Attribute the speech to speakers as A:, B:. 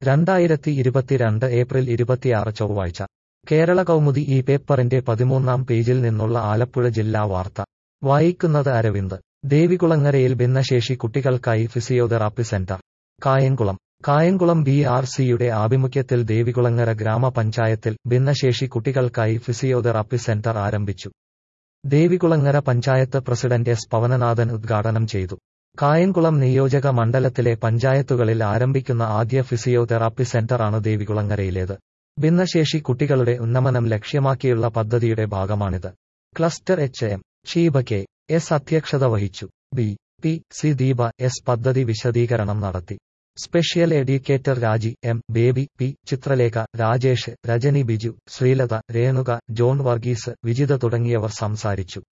A: രണ്ടായിരത്തി ഇരുപത്തിരണ്ട് ഏപ്രിൽ ഇരുപത്തിയാറ് ചൊവ്വാഴ്ച കേരള കൗമുദി ഈ പേപ്പറിന്റെ പതിമൂന്നാം പേജിൽ നിന്നുള്ള ആലപ്പുഴ ജില്ലാ വാർത്ത വായിക്കുന്നത് അരവിന്ദ് ദേവികുളങ്ങരയിൽ ഭിന്നശേഷി കുട്ടികൾക്കായി physiotherapy centre Kayamkulam Kayamkulam B R സിയുടെ ആഭിമുഖ്യത്തിൽ ദേവികുളങ്ങര ഗ്രാമപഞ്ചായത്തിൽ ഭിന്നശേഷി കുട്ടികൾക്കായി ഫിസിയോതെറാപ്പി സെന്റർ ആരംഭിച്ചു ദേവികുളങ്ങര പഞ്ചായത്ത് പ്രസിഡന്റ് എസ് പവനനാഥൻ ഉദ്ഘാടനം ചെയ്തു കായംകുളം നിയോജക മണ്ഡലത്തിലെ പഞ്ചായത്തുകളിൽ ആരംഭിക്കുന്ന ആദ്യ ഫിസിയോതെറാപ്പി സെന്ററാണ് ദേവികുളങ്ങരയിലേത് ഭിന്നശേഷി കുട്ടികളുടെ ഉന്നമനം ലക്ഷ്യമാക്കിയുള്ള പദ്ധതിയുടെ ഭാഗമാണിത് cluster H M Sheeba K S അധ്യക്ഷത വഹിച്ചു B P C Deepa S പദ്ധതി വിശദീകരണം നടത്തി special educator Raji M Baby P Chithralekha Rajesh Rajani Biju Sreelatha Renuka John Varghese Vijitha തുടങ്ങിയവർ സംസാരിച്ചു